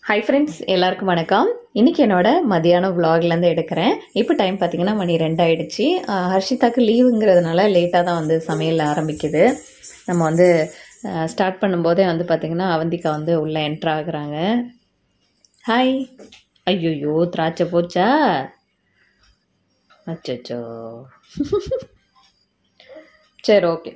Hi friends எல்லாருக்கும் வணக்கம் இன்னைக்கு என்னோட மதியானம் vlogலேருந்து எடுக்கிறேன் இப்போ டைம் பார்த்தீங்கன்னா மணி ரெண்டாயிடுச்சு ஆஹ் ஹர்ஷிதாக்கு லீவுங்கிறதுனால லேட்டாக தான் வந்து சமையல் ஆரம்பிக்குது நம்ம வந்து ஸ்டார்ட் பண்ணும்போதே வந்து பார்த்திங்கன்னா அவந்திகா வந்து உள்ளே என்ட்ரு ஆகுறாங்க ஹாய் ஐயோயோ திராட்சை போச்சா அச்சோ சரி ஓகே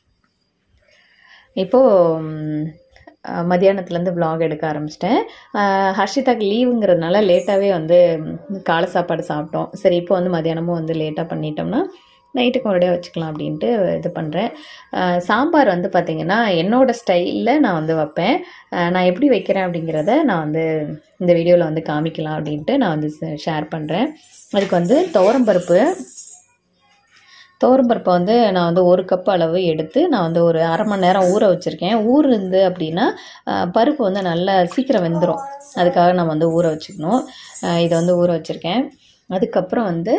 இப்போது மத்தியானத்துலேருந்து vlog எடுக்க ஆரம்பிச்சிட்டேன் ஹர்ஷிதாக்கு லீவுங்கிறதுனால லேட்டாகவே வந்து ம், காலை சாப்பாடு சாப்பிட்டோம் சரி இப்போ வந்து மத்தியானமும் வந்து லேட்டாக பண்ணிட்டோம்னா நைட்டுக்கு ஒரேடியாக வச்சுக்கலாம் அப்படின்ட்டு இது பண்ணுறேன் சாம்பார் வந்து பார்த்திங்கன்னா என்னோட ஸ்டைலில் நான் வந்து வைப்பேன் அஹ், நான் எப்படி வைக்கிறேன் அப்படிங்கிறத நான் வந்து இந்த வீடியோவில் வந்து காமிக்கலாம் அப்படின்ட்டு நான் வந்து ஷேர் பண்ணுறேன் அதுக்கு வந்து துவரம்பருப்பு துவரம்பருப்பை வந்து நான் வந்து ஒரு கப் அளவு எடுத்து நான் வந்து ஒரு அரை மணி நேரம் ஊற வச்சுருக்கேன் ஊர் இருந்து அப்படின்னா ஆஹ், பருப்பு வந்து நல்லா சீக்கிரம் வெந்துடும் அதுக்காக நான் வந்து ஊற வச்சுக்கணும் ஆஹ், இதை வந்து ஊற வச்சுருக்கேன் அதுக்கப்புறம் வந்து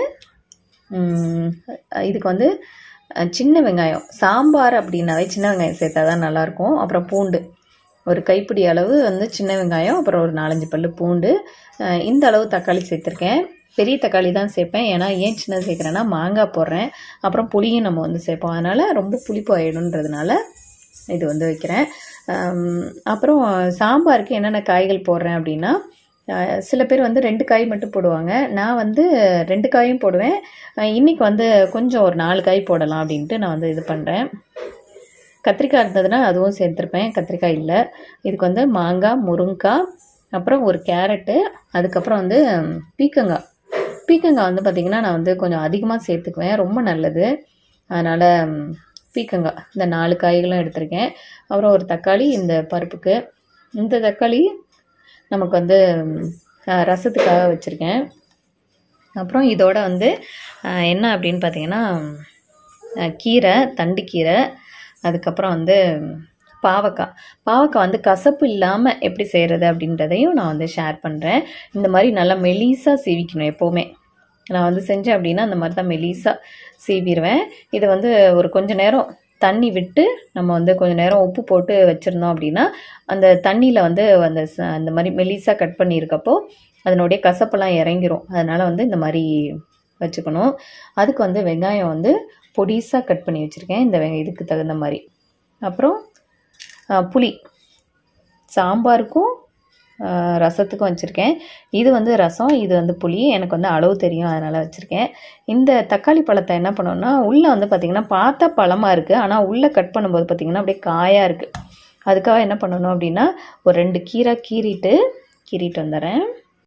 ம், இதுக்கு வந்து அஹ், சின்ன வெங்காயம் சாம்பார் அப்படின்னாவே சின்ன வெங்காயம் சேர்த்தா தான் நல்லாயிருக்கும் அப்புறம் பூண்டு ஒரு கைப்பிடி அளவு வந்து சின்ன வெங்காயம் அப்புறம் ஒரு நாலஞ்சு பல்லு பூண்டு அஹ், இந்த அளவு தக்காளி சேர்த்துருக்கேன் பெரிய தக்காளி தான் சேர்ப்பேன் ஏன்னா ஏன் சின்னது சேர்க்குறேன்னா மாங்காய் போடுறேன் அப்புறம் புளியும் நம்ம வந்து சேர்ப்போம் அதனால் ரொம்ப புளிப்பு ஆயிடுன்றதுனால இது வந்து வைக்கிறேன் ஆம், அப்புறம் சாம்பாருக்கு என்னென்ன காய்கள் போடுறேன் அப்படின்னா அஹ், சில பேர் வந்து ரெண்டு காய் மட்டும் போடுவாங்க நான் வந்து ரெண்டு காயும் போடுவேன் அஹ், இன்னைக்கு வந்து கொஞ்சம் ஒரு நாலு காய் போடலாம் அப்படின்ட்டு நான் வந்து இது பண்ணுறேன் கத்திரிக்காய் இருந்ததுன்னா அதுவும் சேர்த்துருப்பேன் கத்திரிக்காய் இல்லை இதுக்கு வந்து மாங்காய் முருங்கைக்காய் அப்புறம் ஒரு கேரட்டு அதுக்கப்புறம் வந்து ம், பீக்கங்காய் பீக்கங்காய் வந்து பார்த்திங்கன்னா நான் வந்து கொஞ்சம் அதிகமாக சேர்த்துக்குவேன் ரொம்ப நல்லது அதனால் ம், பீக்கங்காய் இந்த நாலு காய்களும் எடுத்திருக்கேன் அப்புறம் ஒரு தக்காளி இந்த பருப்புக்கு இந்த தக்காளி நமக்கு வந்து ம், அஹ், ரசத்துக்காக வச்சுருக்கேன் அப்புறம் இதோட வந்து அஹ், என்ன அப்படின்னு பார்த்தீங்கன்னா அஹ், கீரை தண்டு கீரை அதுக்கப்புறம் வந்து பாவக்காய் பாவக்காய் வந்து கசப்பு இல்லாமல் எப்படி செய்கிறது அப்படின்றதையும் நான் வந்து ஷேர் பண்ணுறேன் இந்த மாதிரி நல்லா மெலிசாக சீவிக்கணும் எப்போவுமே நான் வந்து செஞ்சேன் அப்படின்னா அந்த மாதிரி தான் மெலிசாக சீவிடுவேன் இதை வந்து ஒரு கொஞ்ச நேரம் தண்ணி விட்டு நம்ம வந்து கொஞ்ச நேரம் உப்பு போட்டு வச்சுருந்தோம் அப்படின்னா அந்த தண்ணியில் வந்து அந்த ச- அந்த மாதிரி மெலிசாக கட் பண்ணியிருக்கப்போ அதனுடைய கசப்பெல்லாம் இறங்கிரும் அதனால் வந்து இந்த மாதிரி வச்சுக்கணும் அதுக்கு வந்து வெங்காயம் வந்து பொடிசாக கட் பண்ணி வச்சுருக்கேன் இந்த வெங்க இதுக்கு தகுந்த மாதிரி அப்புறம் ஆ, புளி சாம்பாருக்கும் ஆ, ரசத்துக்கும் வச்சுருக்கேன் இது வந்து ரசம் இது வந்து புளி எனக்கு வந்து அளவு தெரியும் அதனால் வச்சுருக்கேன் இந்த தக்காளி பழத்தை என்ன பண்ணோம்னா உள்ளே வந்து பார்த்திங்கன்னா பார்த்தா பழமாக இருக்குது ஆனால் உள்ளே கட் பண்ணும்போது பார்த்திங்கன்னா அப்படியே காயாக இருக்குது அதுக்காக என்ன பண்ணணும் அப்படின்னா ஒரு ரெண்டு கீரை கீறிட்டு கீறிட்டு வந்துடுறேன்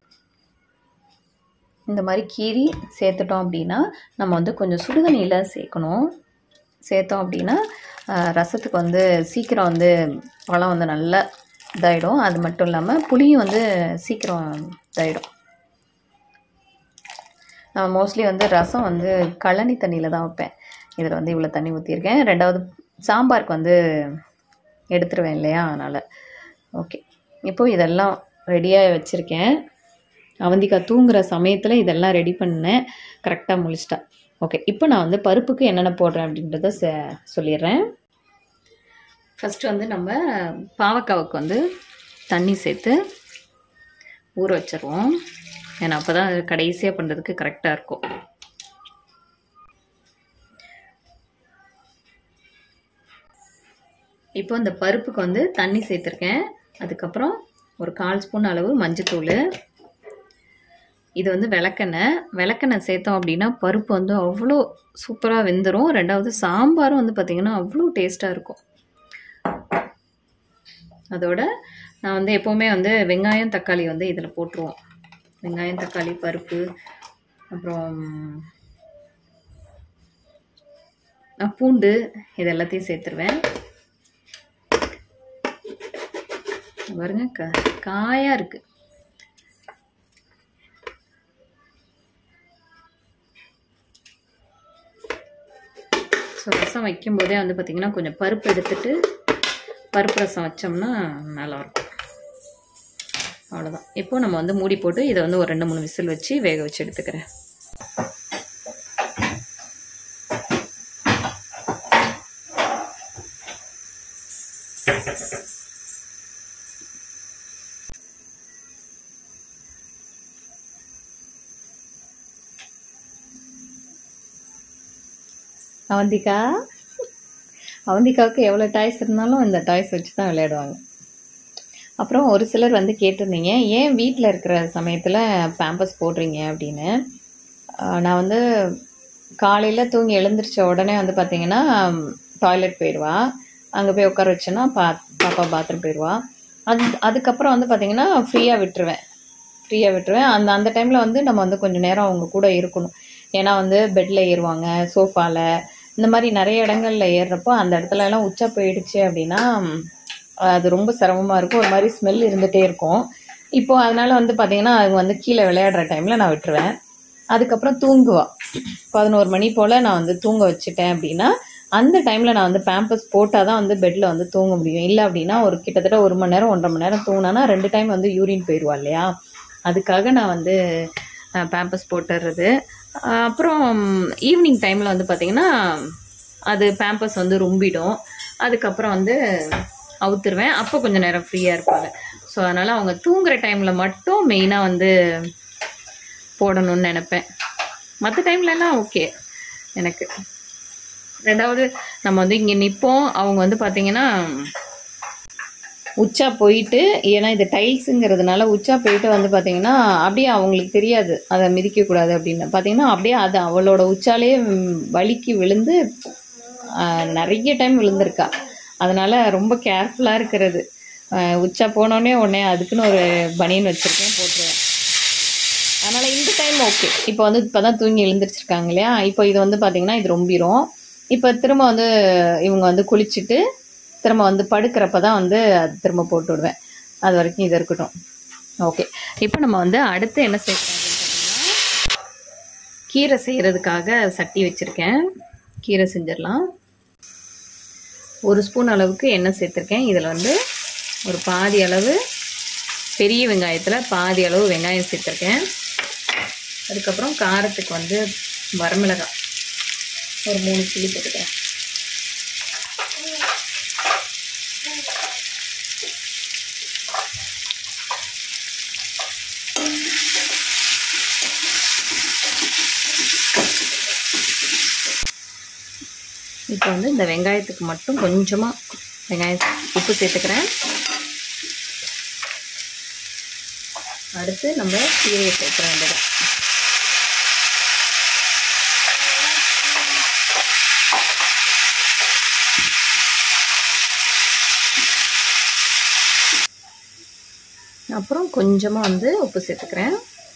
இந்த மாதிரி கீரி சேர்த்துட்டோம் அப்படின்னா நம்ம வந்து கொஞ்சம் சுடுதண்ணியில் சேர்க்கணும் சேர்த்தோம் அப்படின்னா ஆஹ், ரசத்துக்கு வந்து சீக்கிரம் வந்து பழம் வந்து நல்லா இதாயிடும் அது மட்டும் இல்லாமல் புளியும் வந்து சீக்கிரம் இதாயிடும் நான் மோஸ்ட்லி வந்து ரசம் வந்து கழனி தண்ணியில் தான் வைப்பேன் இதில் வந்து இவ்வளோ தண்ணி ஊற்றிருக்கேன் ரெண்டாவது சாம்பாருக்கு வந்து எடுத்துருவேன் இல்லையா அதனால் ஓகே இப்போது இதெல்லாம் ரெடியாக வச்சுருக்கேன் அவந்திகா தூங்குற சமயத்தில் இதெல்லாம் ரெடி பண்ணேன் கரெக்டாக முடிச்சிட்டா ஓகே இப்போ நான் வந்து பருப்புக்கு என்னென்ன போடுறேன் அப்படின்றத ச- சொல்லிடுறேன் ஃபஸ்ட்டு வந்து நம்ம பாவக்காவுக்கு வந்து தண்ணி சேர்த்து ஊற வச்சிருவோம் ஏன்னா அப்போ தான் கடைசியாக பண்ணுறதுக்கு கரெக்டாக இருக்கும் இப்போ இந்த பருப்புக்கு வந்து தண்ணி சேர்த்துருக்கேன் அதுக்கப்புறம் ஒரு கால் ஸ்பூன் அளவு மஞ்சத்தூள் இது வந்து விளக்கெண்ணெய் விளக்கெண்ணெய் சேர்த்தோம் அப்படின்னா பருப்பு வந்து அவ்வளோ சூப்பராக வெந்துடும் ரெண்டாவது சாம்பாரும் வந்து பார்த்திங்கன்னா அவ்வளோ டேஸ்ட்டாக இருக்கும் அதோட நான் வந்து எப்போவுமே வந்து வெங்காயம் தக்காளி வந்து இதில் போட்டுருவோம் வெங்காயம் தக்காளி பருப்பு அப்புறம் அஹ், பூண்டு இது எல்லாத்தையும் சேர்த்துருவேன் பாருங்க க காயாக இருக்குது ஸோ ரசம் வைக்கும்போதே வந்து பார்த்திங்கன்னா கொஞ்சம் பருப்பு எடுத்துட்டு பருப்பு ரசம் வச்சோம்னா நல்லாயிருக்கும் அவ்வளோதான் இப்போ நம்ம வந்து மூடி போட்டு இதை வந்து ஒரு ரெண்டு மூணு விசில் வச்சு வேக வச்சு எடுத்துக்கிறேன் அவந்திகா அவந்திகாவுக்கு எவ்வளோ டாய்ஸ் இருந்தாலும் இந்த டாய்ஸ் வச்சு தான் விளையாடுவாங்க அப்புறம் ஒரு சிலர் வந்து கேட்டிருந்தீங்க ஏன் வீட்டில் இருக்கிற சமயத்தில் பேம்பஸ் போடுறீங்க அப்படின்னு ஆஹ் நான் வந்து காலையில் தூங்கி எழுந்திரிச்ச உடனே வந்து பார்த்தீங்கன்னா டாய்லெட் போயிடுவா அங்கே போய் உட்கார வச்சேன்னா பா பாப்பா பாத்ரூம் போயிடுவா அது அதுக்கப்புறம் வந்து பார்த்தீங்கன்னா ஃப்ரீயாக விட்டுருவேன் ஃப்ரீயாக விட்டுருவேன் அந்த அந்த டைமில் வந்து நம்ம வந்து கொஞ்சம் நேரம் அவங்க கூட இருக்கணும் ஏன்னா வந்து பெட்டில் ஏறுவாங்க சோஃபாவில் இந்த மாதிரி நிறைய இடங்கள்ல ஏறுறப்போ அந்த இடத்துல எல்லாம் உச்சா போயிடுச்சு அப்படின்னா அது ரொம்ப சிரமமாக இருக்கும் ஒரு மாதிரி ஸ்மெல் இருந்துகிட்டே இருக்கும் இப்போ அதனால வந்து பார்த்தீங்கன்னா அவங்க வந்து கீழே விளையாடுற டைமில் நான் விட்டுருவேன் அதுக்கப்புறம் தூங்குவா பதினோரு மணி போல் நான் வந்து தூங்க வச்சுட்டேன் அப்படின்னா அந்த டைமில் நான் வந்து பேம்பஸ் போட்டால் தான் வந்து பெட்டில் வந்து தூங்க முடியும் இல்லை அப்படின்னா ஒரு கிட்டத்தட்ட ஒரு மணி நேரம் ஒன்றரை மணி நேரம் தூங்கினானா ரெண்டு டைம் வந்து யூரின் போயிடுவா இல்லையா அதுக்காக நான் வந்து பேம்பஸ் போட்டுடுறது அஹ் அப்புறம் ஈவினிங் டைமில் வந்து பார்த்திங்கன்னா அது பேம்பஸ் வந்து ரொம்பிடும் அதுக்கப்புறம் வந்து அவுத்துருவேன் அப்போ கொஞ்சம் நேரம் ஃப்ரீயாக இருப்பாங்க ஸோ அதனால் அவங்க தூங்குற டைமில் மட்டும் மெயினாக வந்து போடணும்னு நினைப்பேன் மற்ற டைம்லலாம் ஓகே எனக்கு ரெண்டாவது நம்ம வந்து இங்கே நிற்போம் அவங்க வந்து பார்த்தீங்கன்னா உச்சா போயிட்டு ஏன்னா இது டைல்ஸுங்கிறதுனால உச்சா போயிட்டு வந்து பார்த்தீங்கன்னா அப்படியே அவங்களுக்கு தெரியாது அதை மிதிக்கக்கூடாது அப்படின்னு பார்த்தீங்கன்னா அப்படியே அது அவளோட உச்சாலே ம், வலிக்கு விழுந்து ஆ, நிறைய டைம் விழுந்திருக்கா அதனால ரொம்ப கேர்ஃபுல்லாக இருக்கிறது ஆ, உச்சா போனோடனே உடனே அதுக்குன்னு ஒரு பனியன் வச்சுருக்கேன் போட்டுருவேன் அதனால் இந்த டைம் ஓகே இப்போ வந்து இப்போ தான் தூங்கி எழுந்திரிச்சிருக்காங்க இல்லையா இப்போ இது வந்து பார்த்தீங்கன்னா இது ரொம்பிரும் இப்போ திரும்ப வந்து இவங்க வந்து குளிச்சுட்டு திரும்ப வந்து படுக்கிறப்ப தான் வந்து அது திரும்ப போட்டு விடுவேன் அது வரைக்கும் இது இருக்கட்டும் ஓகே இப்போ நம்ம வந்து அடுத்து என்ன சேர்க்கணும் அப்படின்னு பார்த்தீங்கன்னா கீரை செய்கிறதுக்காக சட்டி வச்சுருக்கேன் கீரை செஞ்சிடலாம் ஒரு ஸ்பூன் அளவுக்கு எண்ணெய் சேர்த்துருக்கேன் இதில் வந்து ஒரு பாதி அளவு பெரிய வெங்காயத்தில் பாதி அளவு வெங்காயம் சேர்த்துருக்கேன் அதுக்கப்புறம் காரத்துக்கு வந்து வரமிளகாய் ஒரு மூணு கிளி போட்டுக்கிறேன் இப்போ வந்து இந்த வெங்காயத்துக்கு மட்டும் கொஞ்சமாக வெங்காயம் உப்பு சேர்த்துக்கிறேன் அடுத்து நம்ம கீரையை சேர்த்துற வேண்டியது அப்புறம் கொஞ்சமாக வந்து உப்பு சேர்த்துக்கிறேன்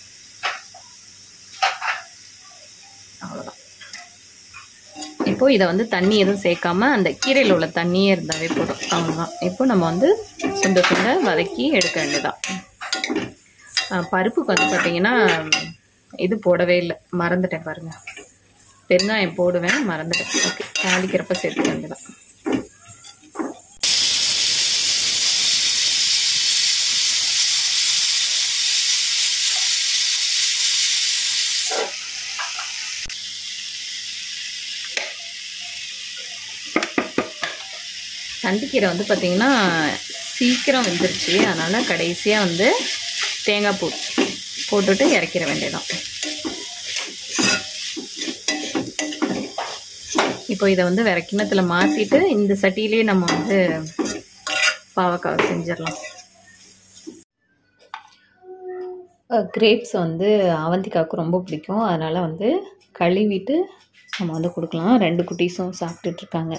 அவ்வளோதான் இப்போ இதை வந்து தண்ணி எதுவும் சேர்க்காம அந்த கீரையில் உள்ள தண்ணியே இருந்தாவே போதும் அவ்வளோதான் இப்போ நம்ம வந்து சுண்ட சுண்ட வதக்கி எடுக்க வேண்டியதான் ஆஹ் பருப்புக்கு வந்து பார்த்தீங்கன்னா இது போடவே இல்லை மறந்துட்டேன் பாருங்க பெருங்காயம் போடுவேன் மறந்துட்டேன் ஓகே தாளிக்கிறப்ப சேர்த்துக்க வேண்டியதான் தண்டிக்கீரை வந்து பார்த்தீங்கன்னா சீக்கிரம் வெந்துருச்சு அதனால் கடைசியாக வந்து தேங்காய் பூ போட்டுட்டு இறக்கிற வேண்டியதான் இப்போ இதை வந்து வேற கிண்ணத்தில் மாற்றிட்டு இந்த சட்டியிலேயே நம்ம வந்து பாவக்காய் செஞ்சிடலாம் கிரேப்ஸ் வந்து அவந்திக்காவுக்கு ரொம்ப பிடிக்கும் அதனால் வந்து கழுவிட்டு நம்ம வந்து கொடுக்கலாம் ரெண்டு குட்டீஸும் சாப்பிட்டுட்டு இருக்காங்க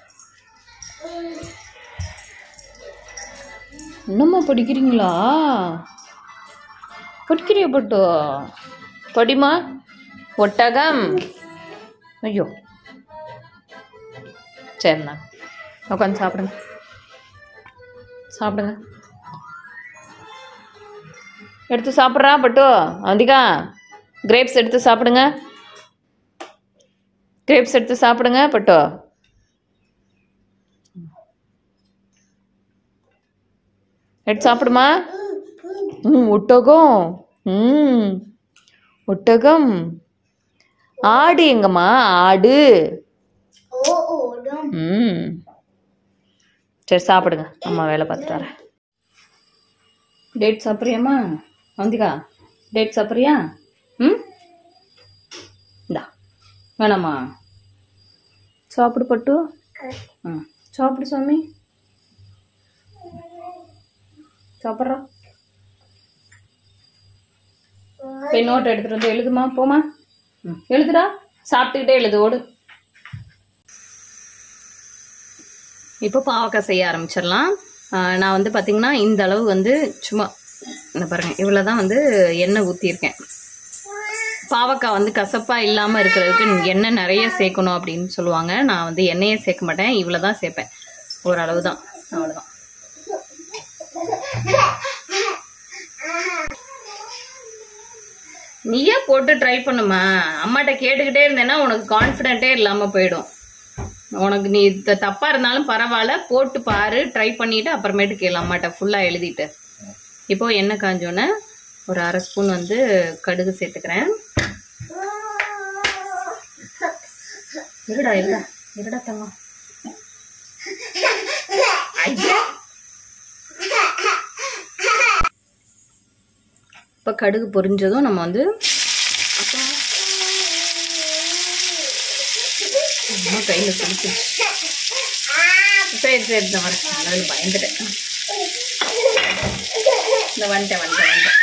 இன்னும்மா படிக்கிறீங்களா படிக்கிறியா பட்டு படிமா ஒட்டகம் ஐயோ சரிண்ணா உட்காந்து சாப்பிடுங்க சாப்பிடுங்க எடுத்து சாப்பிட்றா பட்டு அதிகா கிரேப்ஸ் எடுத்து சாப்பிடுங்க கிரேப்ஸ் எடுத்து சாப்பிடுங்க பட்டு எடுத்து சாப்பிடுமா ம் ஒட்டகம் ம் ஒட்டகம் ஆடு எங்கம்மா ஆடு ம் சரி சாப்பிடுங்க அம்மா வேலை பார்த்துட்டு வரேன் டேட் சாப்பிட்றியாம்மா வந்திகா டேட் சாப்பிட்றியா ம் இந்தா வேணாம்மா சாப்பிடு பட்டு ம் சாப்பிடு சுவாமி சாப்பிட்றா போய் நோட் எடுத்துட்டு வந்து எழுதுமா போமா ம் எழுதுடா சாப்பிட்டுக்கிட்டே எழுது ஓடு இப்போ பாவக்காய் செய்ய ஆரம்பிச்சிடலாம் ஆஹ் நான் வந்து பார்த்தீங்கன்னா இந்த அளவு வந்து சும்மா இந்த பாருங்க இவ்வளோ தான் வந்து எண்ணெய் ஊற்றியிருக்கேன் பாவக்காய் வந்து கசப்பாக இல்லாமல் இருக்கிறதுக்கு எண்ணெய் நிறைய சேர்க்கணும் அப்படின்னு சொல்லுவாங்க நான் வந்து எண்ணெயே சேர்க்க மாட்டேன் இவ்வளோ தான் சேர்ப்பேன் ஓரளவு தான் அவ்வளோதான் நீயே போட்டு ட்ரை பண்ணுமா அம்மாட்ட கேட்டுக்கிட்டே இருந்தேன்னா உனக்கு கான்ஃபிடென்ட்டே இல்லாமல் போயிடும் உனக்கு நீ த- தப்பா இருந்தாலும் பரவாயில்ல போட்டு பாரு ட்ரை பண்ணிட்டு அப்புறமேட்டு கேளு அம்மாட்ட ஃபுல்லாக எழுதிட்டு இப்போ எண்ணெய் காஞ்சோன்னே ஒரு அரை ஸ்பூன் வந்து கடுகு சேர்த்துக்கிறேன் இருடா இருடா இருடா தங்கம் ஐயா இப்போ கடுகு பொரிஞ்சதும் நம்ம வந்து அம்மா கையில் பிடிச்சிருச்சு சரி சரி இந்த வரேன் நான் பயந்துட்டேன் இந்த வந்துட்டேன் வந்துட்டேன் வந்துட்டேன்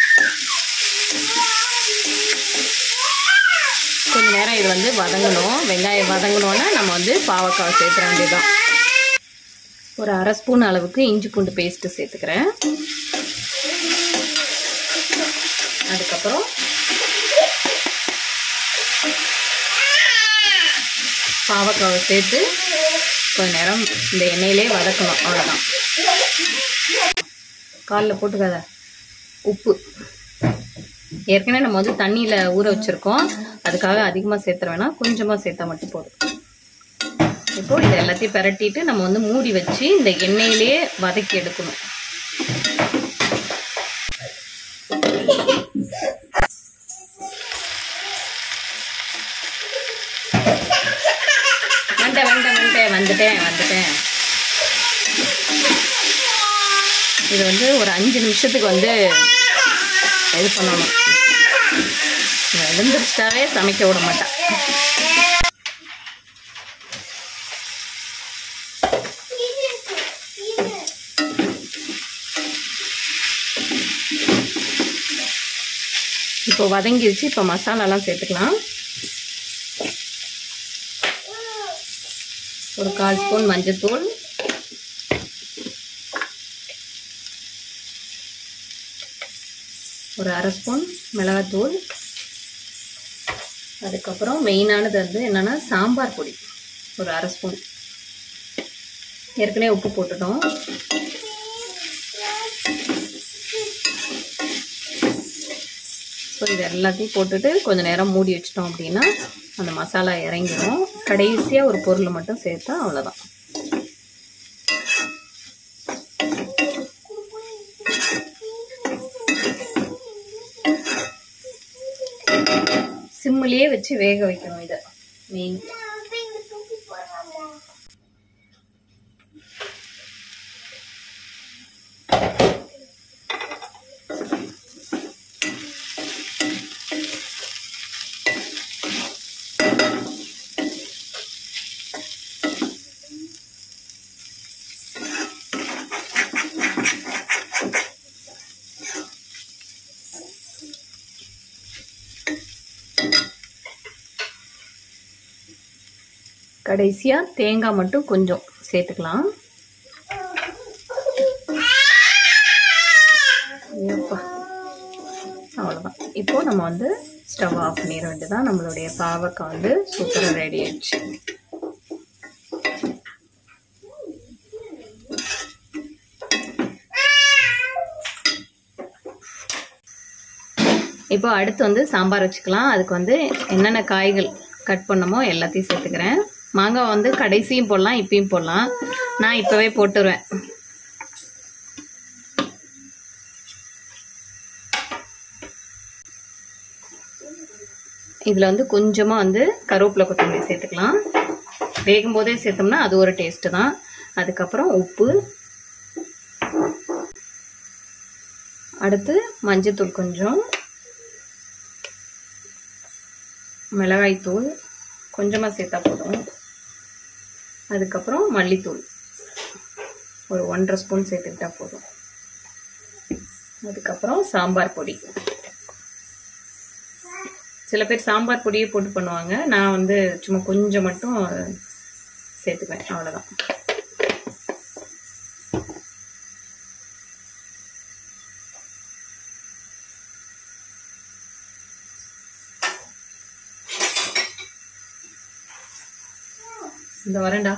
கொஞ்ச நேரம் இது வந்து வதங்கணும் வெங்காயம் வதங்கணும்னா நம்ம வந்து பாவக்காய் சேர்த்துற வேண்டியதுதான் ஒரு அரை ஸ்பூன் அளவுக்கு இஞ்சி பூண்டு பேஸ்ட்டு சேர்த்துக்கிறேன் அதுக்கப்புறம் பாவக்காவை சேர்த்து கொஞ்ச நேரம் இந்த எண்ணெயிலே வதக்கணும் அவ்வளோதான் காலில் போட்டுக்காத உப்பு ஏற்கனவே நம்ம வந்து தண்ணியில் ஊற வச்சுருக்கோம் அதுக்காக அதிகமாக சேர்த்துற வேணாம் கொஞ்சமாக சேர்த்தா மட்டும் போதும் இப்போ இது எல்லாத்தையும் பிரட்டிட்டு நம்ம வந்து மூடி வச்சு இந்த எண்ணெயிலேயே வதக்கி எடுக்கணும் வந்துட்டேன் வந்துட்டேன் வந்துட்டேன் வந்துட்டேன் வந்துட்டேன் இது வந்து ஒரு அஞ்சு நிமிஷத்துக்கு வந்து இது பண்ணணும் எழுந்திரிச்சிட்டாவே சமைக்க விட மாட்டான் இப்போ வதங்கிருச்சு இப்போ மசாலாலாம் சேர்த்துக்கலாம் ஒரு கால் ஸ்பூன் மஞ்சத்தூள் ஒரு அரை ஸ்பூன் மிளகாத்தூள் அதுக்கப்புறம் மெயினானது வந்து என்னென்னா சாம்பார் பொடி ஒரு அரை ஸ்பூன் ஏற்கனவே உப்பு போட்டுட்டோம் ஸோ இது எல்லாத்தையும் போட்டுட்டு கொஞ்சம் நேரம் மூடி வச்சிட்டோம் அப்படின்னா அந்த மசாலா இறங்கிடும் கடைசியாக ஒரு பொருளை மட்டும் சேர்த்தா அவ்வளோதான் சிம்மிலேயே வச்சு வேக வைக்கணும் இதை மெயின் கடைசியாக தேங்காய் மட்டும் கொஞ்சம் சேர்த்துக்கலாம் ஐயோப்பா. அவ்வளோதான் இப்போ நம்ம வந்து ஸ்டவ் ஆஃப் பண்ணிட வேண்டியதான் நம்மளுடைய பாவக்காய் வந்து சூப்பராக ரெடி ஆயிடுச்சு இப்போ அடுத்து வந்து சாம்பார் வச்சுக்கலாம் அதுக்கு வந்து என்னென்ன காய்கள் கட் பண்ணமோ எல்லாத்தையும் சேர்த்துக்கிறேன் மாங்காய் வந்து கடைசியும் போடலாம் இப்பயும் போடலாம் நான் இப்போவே போட்டுருவேன் இதில் வந்து கொஞ்சமாக வந்து கருவேப்பிலை கொத்தமல்லி சேர்த்துக்கலாம் வேகும் போதே சேர்த்தோம்னா அது ஒரு டேஸ்ட்டு தான் அதுக்கப்புறம் உப்பு அடுத்து மஞ்சத்தூள் கொஞ்சம் மிளகாய்த்தூள் கொஞ்சமாக சேர்த்தா போதும் அதுக்கப்புறம் மல்லித்தூள் ஒரு ஒன்றரை ஸ்பூன் சேர்த்துக்கிட்டா போதும் அதுக்கப்புறம் சாம்பார் பொடி சில பேர் சாம்பார் பொடியே போட்டு பண்ணுவாங்க நான் வந்து சும்மா கொஞ்சம் மட்டும் சேர்த்துப்பேன் அவ்வளோதான் இந்த வரேன்டா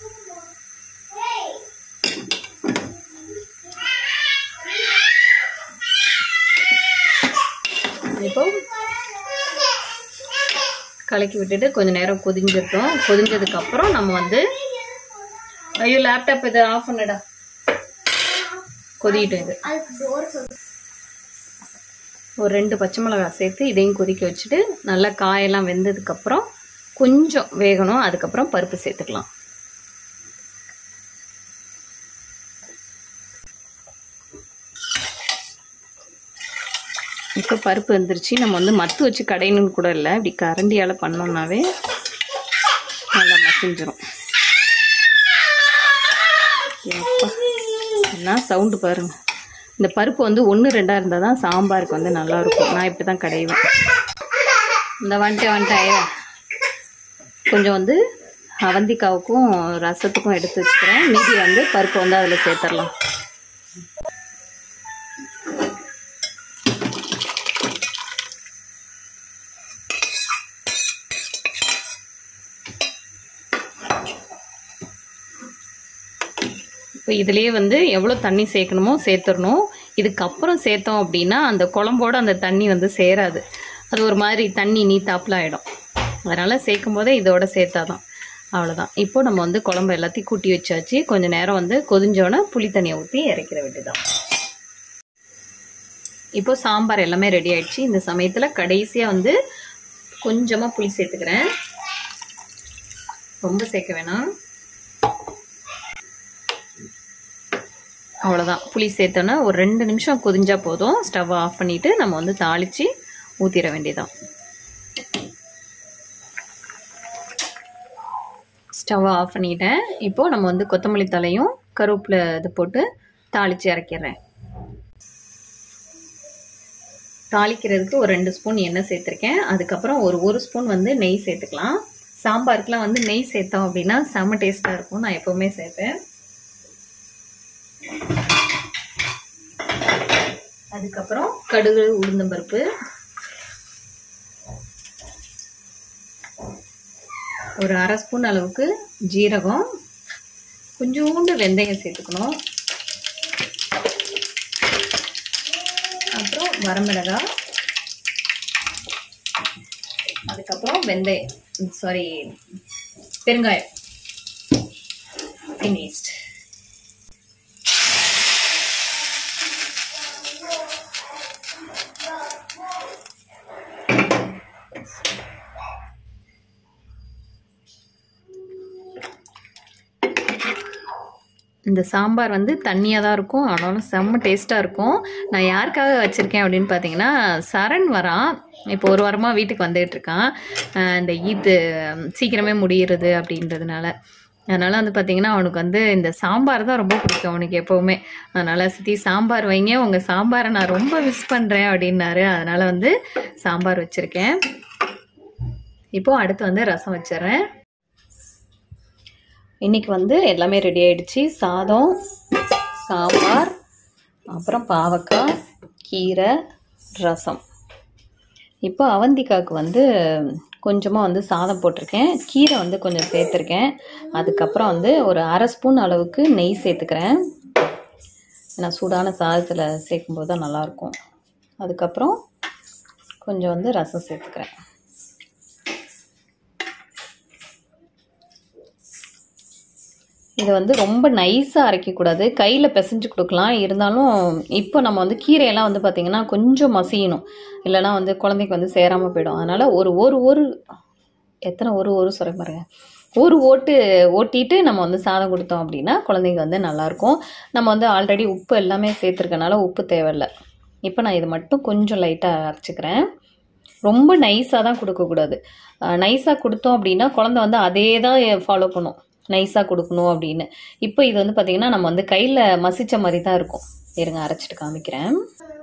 இப்போ கலக்கி விட்டுட்டு கொஞ்ச நேரம் கொதிஞ்சிட்டோம் கொதிஞ்சதுக்கு அப்புறம் நம்ம வந்து ஐயோ லேப்டாப் இதை ஆஃப் பண்ணடா கொதிக்கிட்டோம் இது ஒரு ரெண்டு பச்சை மிளகாய் சேர்த்து இதையும் கொதிக்க வச்சுட்டு நல்லா காயெல்லாம் வெந்ததுக்கு அப்புறம் கொஞ்சம் வேகணும் அதுக்கப்புறம் பருப்பு சேர்த்துக்கலாம் இப்போ பருப்பு வந்துருச்சு நம்ம வந்து மத்து வச்சு கடையணும்னு கூட இல்லை இப்படி கரண்டியால் பண்ணோம்னாவே நல்லா மசிஞ்சிரும் எப்பா, என்ன சவுண்டு பாருங்க இந்த பருப்பு வந்து ஒன்று ரெண்டாக இருந்தால் தான் சாம்பாருக்கு வந்து நல்லா இருக்கும் நான் இப்படி தான் கடைவேன் இந்த வந்துட்டேன் வந்துட்டேன் கொஞ்சம் வந்து அவந்திக்காவுக்கும் ரசத்துக்கும் எடுத்து வச்சுக்கிறேன் மீதி வந்து பருப்பு வந்து அதில் சேர்த்துடலாம் இப்போ இதுலேயே வந்து எவ்வளோ தண்ணி சேர்க்கணுமோ சேர்த்துடணும் இதுக்கப்புறம் சேர்த்தோம் அப்படின்னா அந்த குழம்போட அந்த தண்ணி வந்து சேராது அது ஒரு மாதிரி தண்ணி நீத்தாப்புல ஆகிடும் அதனால் சேர்க்கும் போதே இதோட சேர்த்தாதான் அவ்வளோதான் இப்போ நம்ம வந்து குழம்பு எல்லாத்தையும் கூட்டி வச்சாச்சு கொஞ்ச நேரம் வந்து கொதிஞ்சோன்னே புளி தண்ணியை ஊற்றி இறக்கிற வேண்டியதான் இப்போ சாம்பார் எல்லாமே ரெடி ஆயிடுச்சு இந்த சமயத்தில் கடைசியாக வந்து கொஞ்சமாக புளி சேர்த்துக்கிறேன் ரொம்ப சேர்க்க வேணாம் அவ்வளோதான் புளி சேர்த்தோன்னா ஒரு ரெண்டு நிமிஷம் கொதிஞ்சா போதும் ஸ்டவ் ஆஃப் பண்ணிவிட்டு நம்ம வந்து தாளித்து ஊற்றிட வேண்டியதான் ஸ்டவ் ஆஃப் பண்ணிட்டேன் இப்போது நம்ம வந்து கொத்தமல்லி தலையும் கருவேப்பிலை இது போட்டு தாளித்து இறக்கிடுறேன் தாளிக்கிறதுக்கு ஒரு ரெண்டு ஸ்பூன் எண்ணெய் சேர்த்துருக்கேன் அதுக்கப்புறம் ஒரு ஒரு ஸ்பூன் வந்து நெய் சேர்த்துக்கலாம் சாம்பாருக்குலாம் வந்து நெய் சேர்த்தோம் அப்படின்னா செம்ம டேஸ்ட்டாக இருக்கும் நான் எப்போவுமே சேர்ப்பேன் அதுக்கப்புறம் கடுகு உளுந்தம்பருப்பு ஒரு அரை ஸ்பூன் அளவுக்கு ஜீரகம் கொஞ்சோண்டு வெந்தயம் சேர்த்துக்கணும் அப்புறம் வரமிளகாய் அதுக்கப்புறம் வெந்தயம் சாரி பெருங்காயம் ஃபினிஷ்ட் இந்த சாம்பார் வந்து தண்ணியாக தான் இருக்கும் ஆனாலும் செம்ம டேஸ்ட்டாக இருக்கும் நான் யாருக்காக வச்சுருக்கேன் அப்படின்னு பார்த்தீங்கன்னா சரண் வரான் இப்போ ஒரு வாரமாக வீட்டுக்கு வந்துகிட்டு இருக்கான் அஹ் இந்த ஈத்து சீக்கிரமே முடிகிறது அப்படின்றதுனால அதனால் வந்து பார்த்திங்கன்னா அவனுக்கு வந்து இந்த சாம்பார் தான் ரொம்ப பிடிக்கும் அவனுக்கு எப்போவுமே அதனால் சித்தி சாம்பார் வைங்க உங்கள் சாம்பாரை நான் ரொம்ப மிஸ் பண்ணுறேன் அப்படின்னாரு அதனால் வந்து சாம்பார் வச்சுருக்கேன் இப்போது அடுத்து வந்து ரசம் வச்சிடுறேன் இன்றைக்கி வந்து எல்லாமே ரெடி ஆயிடுச்சு சாதம் சாம்பார் அப்புறம் பாவக்காய் கீரை ரசம் இப்போ அவந்திக்காவுக்கு வந்து கொஞ்சமாக வந்து சாதம் போட்டிருக்கேன் கீரை வந்து கொஞ்சம் சேர்த்துருக்கேன் அதுக்கப்புறம் வந்து ஒரு அரை ஸ்பூன் அளவுக்கு நெய் சேர்த்துக்கிறேன் நான் சூடான சாதத்தில் சேர்க்கும்போது தான் நல்லாயிருக்கும் அதுக்கப்புறம் கொஞ்சம் வந்து ரசம் சேர்த்துக்கிறேன் இதை வந்து ரொம்ப நைஸாக அரைக்கக்கூடாது கையில் பிசைஞ்சு கொடுக்கலாம் இருந்தாலும் இப்போ நம்ம வந்து கீரையெல்லாம் வந்து பார்த்திங்கன்னா கொஞ்சம் மசியணும் இல்லைனா வந்து குழந்தைக்கு வந்து சேராமல் போயிடும் அதனால் ஒரு ஒரு ஒரு எத்தனை ஒரு ஒரு சொல்ல பாருங்க ஒரு ஓட்டு ஓட்டிட்டு நம்ம வந்து சாதம் கொடுத்தோம் அப்படின்னா குழந்தைங்க வந்து நல்லாயிருக்கும் நம்ம வந்து ஆல்ரெடி உப்பு எல்லாமே சேர்த்துருக்கனால உப்பு தேவையில்ல இப்போ நான் இது மட்டும் கொஞ்சம் லைட்டாக அரைச்சிக்கிறேன் ரொம்ப நைஸாக தான் கொடுக்கக்கூடாது நைஸாக கொடுத்தோம் அப்படின்னா குழந்தை வந்து அதே தான் ஃபாலோ பண்ணும் நைஸாக கொடுக்கணும் அப்படின்னு இப்போ இது வந்து பார்த்திங்கன்னா நம்ம வந்து கையில் மசிச்ச மாதிரி தான் இருக்கும் இருங்க அரைச்சிட்டு காமிக்கிறேன்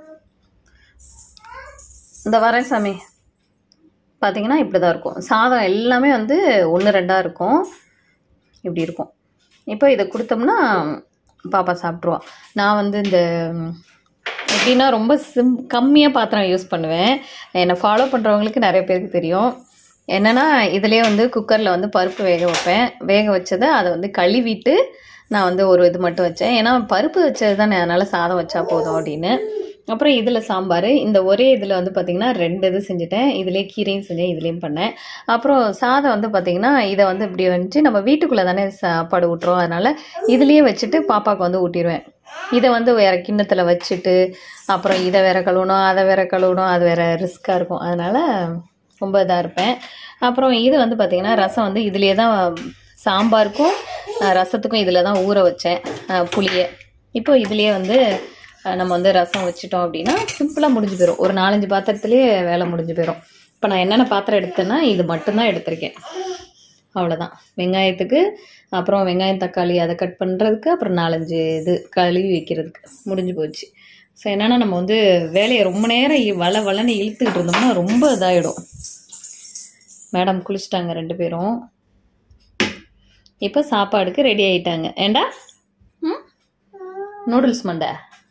இந்த வரேன் சாமி பார்த்தீங்கன்னா இப்படி தான் இருக்கும் சாதம் எல்லாமே வந்து ஒன்று ரெண்டாக இருக்கும் இப்படி இருக்கும் இப்போ இதை கொடுத்தோம்னா பாப்பா சாப்பிட்ருவா நான் வந்து இந்த ம், எப்படின்னா ரொம்ப சிம் கம்மியாக பாத்திரம் யூஸ் பண்ணுவேன் என்னை ஃபாலோ பண்ணுறவங்களுக்கு நிறைய பேருக்கு தெரியும் என்னென்னா இதுலேயே வந்து குக்கரில் வந்து பருப்பு வேக வைப்பேன் வேக வச்சதை அதை வந்து கழுவிட்டு நான் வந்து ஒரு இது மட்டும் வச்சேன் ஏன்னா பருப்பு வச்சது தானே அதனால் சாதம் வச்சா போதும் அப்படின்னு அப்புறம் இதில் சாம்பார் இந்த ஒரே இதில் வந்து பார்த்திங்கன்னா ரெண்டு இது செஞ்சுட்டேன் இதுலேயே கீரையும் செஞ்சேன் இதுலேயும் பண்ணேன் அப்புறம் சாதம் வந்து பார்த்திங்கன்னா இதை வந்து இப்படி வந்துச்சு நம்ம வீட்டுக்குள்ளே தானே சாப்பாடு ஊட்டுறோம் அதனால் இதுலேயே வச்சுட்டு பாப்பாவுக்கு வந்து ஊட்டிடுவேன் இதை வந்து வேற கிண்ணத்தில் வச்சுட்டு அப்புறம் இதை வேற கழுவணும் அதை வேற கழுவணும் அது வேற ரிஸ்க்காக இருக்கும் அதனால் ரொம்ப இதாக இருப்பேன் அப்புறம் இது வந்து பார்த்திங்கன்னா ரசம் வந்து இதுலேயே தான் சாம்பாருக்கும் அஹ், ரசத்துக்கும் இதில் தான் ஊற வச்சேன் அஹ், புளியை இப்போ இதுலேயே வந்து அஹ், நம்ம வந்து ரசம் வச்சிட்டோம் அப்படின்னா சிம்பிளாக முடிஞ்சு போயிடும் ஒரு நாலஞ்சு பாத்திரத்துலேயே வேலை முடிஞ்சு போயிடும் இப்போ நான் என்னென்ன பாத்திரம் எடுத்தேன்னா இது மட்டும்தான் எடுத்திருக்கேன் அவ்வளோதான் வெங்காயத்துக்கு அப்புறம் வெங்காயம் தக்காளி அதை கட் பண்ணுறதுக்கு அப்புறம் நாலஞ்சு இது கழுவி வைக்கிறதுக்கு முடிஞ்சு போச்சு ஸோ என்னென்னா நம்ம வந்து வேலையை ரொம்ப நேரம் இ- வள வளன்னு இழுத்துக்கிட்டு இருந்தோம்னா ரொம்ப இதாகிடும் மேடம் குளிச்சிட்டாங்க ரெண்டு பேரும் இப்போ சாப்பாடுக்கு ரெடி ஆயிட்டாங்க ஏண்டா ம் நூடுல்ஸ் மண்டை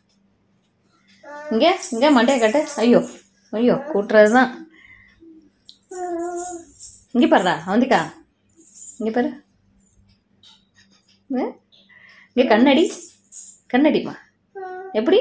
இங்கே இங்கே மண்டையை கட்டு ஐயோ ஐயோ கூட்டுறது தான் இங்கே பாருடா அவந்திக்கா இங்கே பாரு ஆ? இங்கே கண்ணடி கண்ணடிமா எப்படி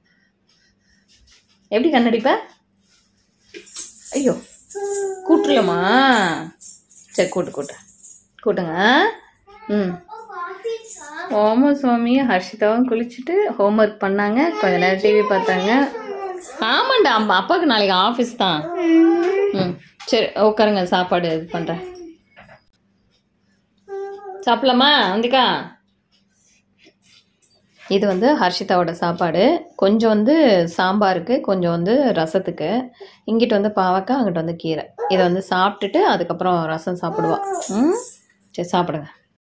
எப்படி கண்ணடிப்ப ஐயோ கூட்டுலமா சரி கூட்டு கூட்டு கூட்டுங்க ம் ஓம சுவாமி ஹர்ஷிதாவும் குளிச்சுட்டு ஹோம்ஒர்க் பண்ணாங்க கொஞ்ச நேரம் டிவி பார்த்தாங்க ஆமாண்டா அம்மா அப்பாவுக்கு நாளைக்கு ஆஃபீஸ் தான் ம் சரி உட்காருங்க சாப்பாடு இது பண்ணுறேன் சாப்பிடலாமா வந்திக்கா இது வந்து ஹர்ஷிதாவோட சாப்பாடு கொஞ்சம் வந்து சாம்பாருக்கு கொஞ்சம் வந்து ரசத்துக்கு இங்கிட்டு வந்து பாவக்காய் அங்கிட்டு வந்து கீரை இதை வந்து சாப்பிட்டுட்டு அதுக்கப்புறம் ரசம் சாப்பிடுவா ம் சரி சாப்பிடுங்க